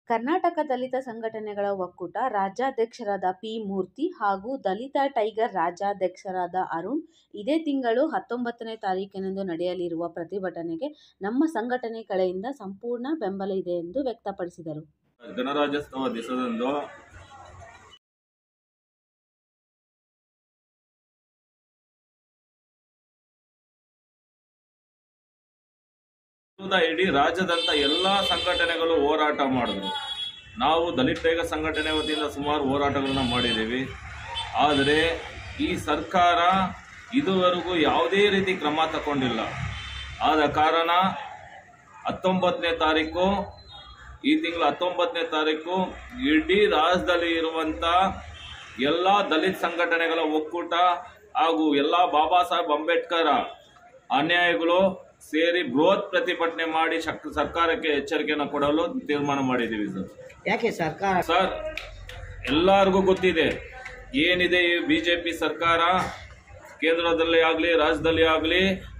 ಕರ್ನಾಟಕ ದಲಿತ ಸಂಘಟನೆಗಳ ಒಕ್ಕೂಟ ರಾಜ್ಯಾಧ್ಯಕ್ಷರಾದ ಪಿ. ಮೂರ್ತಿ ಹಾಗೂ ದಲಿತ ಟೈಗರ್ ರಾಜ್ಯಾಧ್ಯಕ್ಷರಾದ ಅರುಣ್, ಇದೇ ತಿಂಗಳು ಹತ್ತೊಂಬತ್ತನೇ ತಾರೀಖಿನಂದು ನಡೆಯಲಿರುವ ಪ್ರತಿಭಟನೆಗೆ ನಮ್ಮ ಸಂಘಟನೆ ಕಡೆಯಿಂದ ಸಂಪೂರ್ಣ ಬೆಂಬಲ ಇದೆ ಎಂದು ವ್ಯಕ್ತಪಡಿಸಿದರು. ಗಣರಾಜ್ಯೋತ್ಸವ ದಿವಸದಂದು ಇಡೀ ರಾಜ್ಯದಂತ ಎಲ್ಲಾ ಸಂಘಟನೆಗಳು ಹೋರಾಟ ಮಾಡಿದ್ರು ನಾವು ದಲಿತ ಟೈಗರ್ ಸಂಘಟನೆ ವತಿಯಿಂದ ಸುಮಾರು ಹೋರಾಟಗಳನ್ನ ಮಾಡಿದ್ದೀವಿ ಆದರೆ ಈ ಸರ್ಕಾರ ಇದುವರೆಗೂ ಯಾವುದೇ ರೀತಿ ಕ್ರಮ ತಗೊಂಡಿಲ್ಲ ಆದ ಕಾರಣ ಹತ್ತೊಂಬತ್ತನೇ ತಾರೀಕು ಈ ತಿಂಗಳ ಹತ್ತೊಂಬತ್ತನೇ ತಾರೀಕು ಇಡೀ ರಾಜ್ಯದಲ್ಲಿ ಇರುವಂತ ಎಲ್ಲ ದಲಿತ ಸಂಘಟನೆಗಳ ಒಕ್ಕೂಟ ಹಾಗೂ ಎಲ್ಲ ಬಾಬಾ ಸಾಹೇಬ್ ಅಂಬೇಡ್ಕರ್ ಅನ್ಯಾಯಗಳು ಸೇರಿ ಬೃಹತ್ ಪ್ರತಿಭಟನೆ ಮಾಡಿ ಶಕ್- ಸರ್ಕಾರಕ್ಕೆ ಎಚ್ಚರಿಕೆಯನ್ನು ಕೊಡಲು ತೀರ್ಮಾನ ಮಾಡಿದ್ದೀವಿ ಸರ್ ಯಾಕೆ ಸರ್ಕಾರ ಸರ್ ಎಲ್ಲರಿಗೂ ಗೊತ್ತಿದೆ ಏನಿದೆ ಈ ಬಿಜೆಪಿ ಸರ್ಕಾರ ಕೇಂದ್ರದಲ್ಲಿ ಆಗಲಿ ರಾಜ್ಯದಲ್ಲಿ ಆಗಲಿ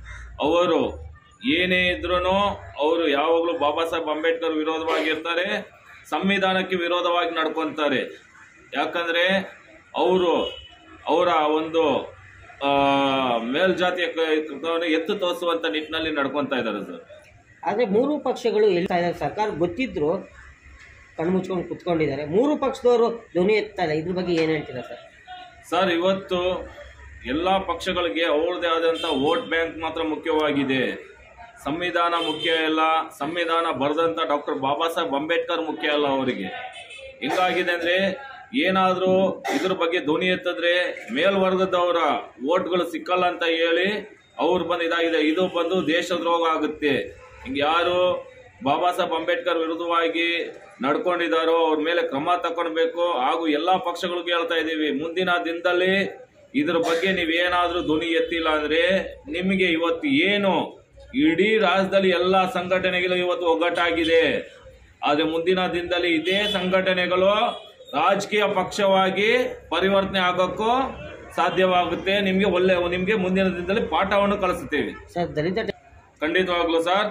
ಅವರು ಏನೇ ಇದ್ರೂ ಅವರು ಯಾವಾಗಲೂ ಬಾಬಾ ಸಾಹೇಬ್ ಅಂಬೇಡ್ಕರ್ ವಿರೋಧವಾಗಿರ್ತಾರೆ ಸಂವಿಧಾನಕ್ಕೆ ವಿರೋಧವಾಗಿ ನಡ್ಕೊಂತಾರೆ ಯಾಕಂದ್ರೆ ಅವರು ಅವರ ಒಂದು ಆ, ಮೇಲ್ಜಾತಿಯ ಕ- ಕೃತ್ಯವನ್ನು ಎತ್ತು ತೋರಿಸುವಂತ ನಿಟ್ಟಿನಲ್ಲಿ ನಡ್ಕೊಂತಾ ಇದ್ದಾರೆ ಸರ್ ಆದ್ರೆ ಮೂರು ಪಕ್ಷಗಳು ಹೇಳ್ತಾ ಇದ್ದಾರೆ ಸರ್ಕಾರ ಗೊತ್ತಿದ್ರು ಕಣ್ಮುಚ್ಕೊಂಡು ಕುತ್ಕೊಂಡಿದ್ದಾರೆ ಮೂರು ಪಕ್ಷದವರು ಧ್ವನಿ ಎತ್ತಾರೆ ಇದ್ರ ಬಗ್ಗೆ ಏನ್ ಹೇಳ್ತೀರಾ ಸರ್ ಸರ್ ಇವತ್ತು ಎಲ್ಲ ಪಕ್ಷಗಳಿಗೆ ಅವ್ರದ್ದೇ ಆದಂಥ ವೋಟ್ ಬ್ಯಾಂಕ್ ಮಾತ್ರ ಮುಖ್ಯವಾಗಿದೆ ಸಂವಿಧಾನ ಮುಖ್ಯ ಇಲ್ಲ ಸಂವಿಧಾನ ಬರೆದಂಥ ಡಾಕ್ಟರ್ ಬಾಬಾ ಸಾಹೇಬ್ ಅಂಬೇಡ್ಕರ್ ಮುಖ್ಯ ಅಲ್ಲ ಅವರಿಗೆ ಹಿಂಗಾಗಿದೆ ಅಂದ್ರೆ ಏನಾದರೂ ಇದ್ರ ಬಗ್ಗೆ ಧ್ವನಿ ಎತ್ತಿದ್ರೆ ಮೇಲ್ವರ್ಗದವರ ವೋಟ್ಗಳು ಸಿಕ್ಕಲ್ಲ ಅಂತ ಹೇಳಿ ಅವ್ರು ಬಂದು ಇದಾಗಿದೆ ಇದು ಬಂದು ದೇಶದ್ರೋಹ ಆಗುತ್ತೆ ಹಿಂಗೆ ಯಾರು ಬಾಬಾ ಸಾಹೇಬ್ ಅಂಬೇಡ್ಕರ್ ವಿರುದ್ಧವಾಗಿ ನಡ್ಕೊಂಡಿದ್ದಾರೋ ಅವ್ರ ಮೇಲೆ ಕ್ರಮ ತಗೊಳ್ಬೇಕು ಹಾಗೂ ಎಲ್ಲಾ ಪಕ್ಷಗಳಿಗೂ ಹೇಳ್ತಾ ಇದ್ದೀವಿ ಮುಂದಿನ ದಿನದಲ್ಲಿ ಇದ್ರ ಬಗ್ಗೆ ನೀವೇನಾದ್ರೂ ಧ್ವನಿ ಎತ್ತಿಲ್ಲ ಅಂದ್ರೆ ನಿಮಗೆ ಇವತ್ತು ಏನು ಇಡೀ ರಾಜ್ಯದಲ್ಲಿ ಎಲ್ಲಾ ಸಂಘಟನೆಗಳು ಇವತ್ತು ಒಗ್ಗಟ್ಟಾಗಿದೆ ಆದ್ರೆ ಮುಂದಿನ ದಿನದಲ್ಲಿ ಇದೇ ಸಂಘಟನೆಗಳು ರಾಜಕೀಯ ಪಕ್ಷವಾಗಿ ಪರಿವರ್ತನೆ ಆಗೋಕ್ಕೂ ಸಾಧ್ಯವಾಗುತ್ತೆ ನಿಮ್ಗೆ ಒಳ್ಳೆ ನಿಮ್ಗೆ ಮುಂದಿನ ದಿನದಲ್ಲಿ ಪಾಠವನ್ನು ಕಲಿಸುತ್ತೇವೆ ಸರ್ ದಲಿತ ಟ- ಖಂಡಿತವಾಗ್ಲೂ ಸರ್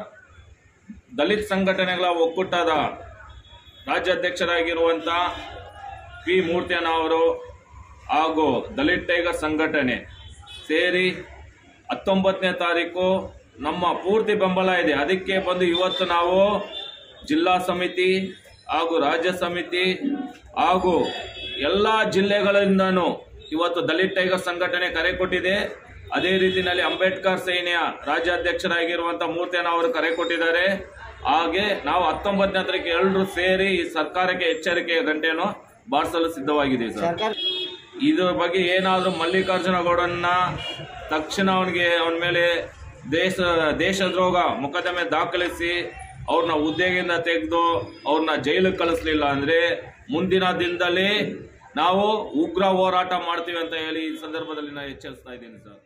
ದಲಿತ ಸಂಘಟನೆಗಳ ಒಕ್ಕೂಟದ ರಾಜ್ಯಾಧ್ಯಕ್ಷರಾಗಿರುವಂತ ಪಿ ಮೂರ್ತಿಯನ್ನ ಅವರು ಹಾಗೂ ದಲಿತ ಟೈಗರ್ ಸಂಘಟನೆ ಸೇರಿ ಹತ್ತೊಂಬತ್ತನೇ ತಾರೀಕು ನಮ್ಮ ಪೂರ್ತಿ ಬೆಂಬಲ ಇದೆ ಅದಕ್ಕೆ ಬಂದು ಇವತ್ತು ನಾವು ಜಿಲ್ಲಾ ಸಮಿತಿ ಹಾಗೂ ರಾಜ್ಯ ಸಮಿತಿ ಹಾಗೂ ಎಲ್ಲ ಜಿಲ್ಲೆಗಳಿಂದನೂ ಇವತ್ತು ದಲಿತ ಟೈಗರ್ ಸಂಘಟನೆ ಕರೆ ಕೊಟ್ಟಿದೆ ಅದೇ ರೀತಿಯಲ್ಲಿ ಅಂಬೇಡ್ಕರ್ ಸೇನೆಯ ರಾಜ್ಯಾಧ್ಯಕ್ಷರಾಗಿರುವಂತ ಮೂರ್ತಿಯನ್ನ ಅವರು ಕರೆ ಕೊಟ್ಟಿದ್ದಾರೆ ಹಾಗೆ ನಾವು ಹತ್ತೊಂಬತ್ತನೇ ತಾರೀಕು ಎಲ್ಲರೂ ಸೇರಿ ಈ ಸರ್ಕಾರಕ್ಕೆ ಎಚ್ಚರಿಕೆಯ ಗಂಟೆಯನ್ನು ಬಾರಿಸಲು ಸಿದ್ಧವಾಗಿದ್ದೀವಿ ಸರ್ ಸರ್ಕಾರ ಇದ್ರ ಬಗ್ಗೆ ಏನಾದರೂ ಮಲ್ಲಿಕಾರ್ಜುನ ಗೌಡನ್ನ ತಕ್ಷಣ ಅವನಿಗೆ ಅವನ ಮೇಲೆ ದೇಶ ದೇಶದ್ರೋಹ ಮೊಕದ್ದಮೆ ದಾಖಲಿಸಿ ಅವ್ರನ್ನ ಹುದ್ದೆಗಿಂದ ತೆಗೆದು ಅವ್ರನ್ನ ಜೈಲಿಗೆ ಕಳಿಸ್ಲಿಲ್ಲ ಅಂದ್ರೆ ಮುಂದಿನ ದಿನದಲ್ಲಿ ನಾವು ಉಗ್ರ ಹೋರಾಟ ಮಾಡ್ತೀವಿ ಅಂತ ಹೇಳಿ ಈ ಸಂದರ್ಭದಲ್ಲಿ ನಾನು ಎಚ್ಚರಿಸ್ತಾ ಇದ್ದೀನಿ ಸರ್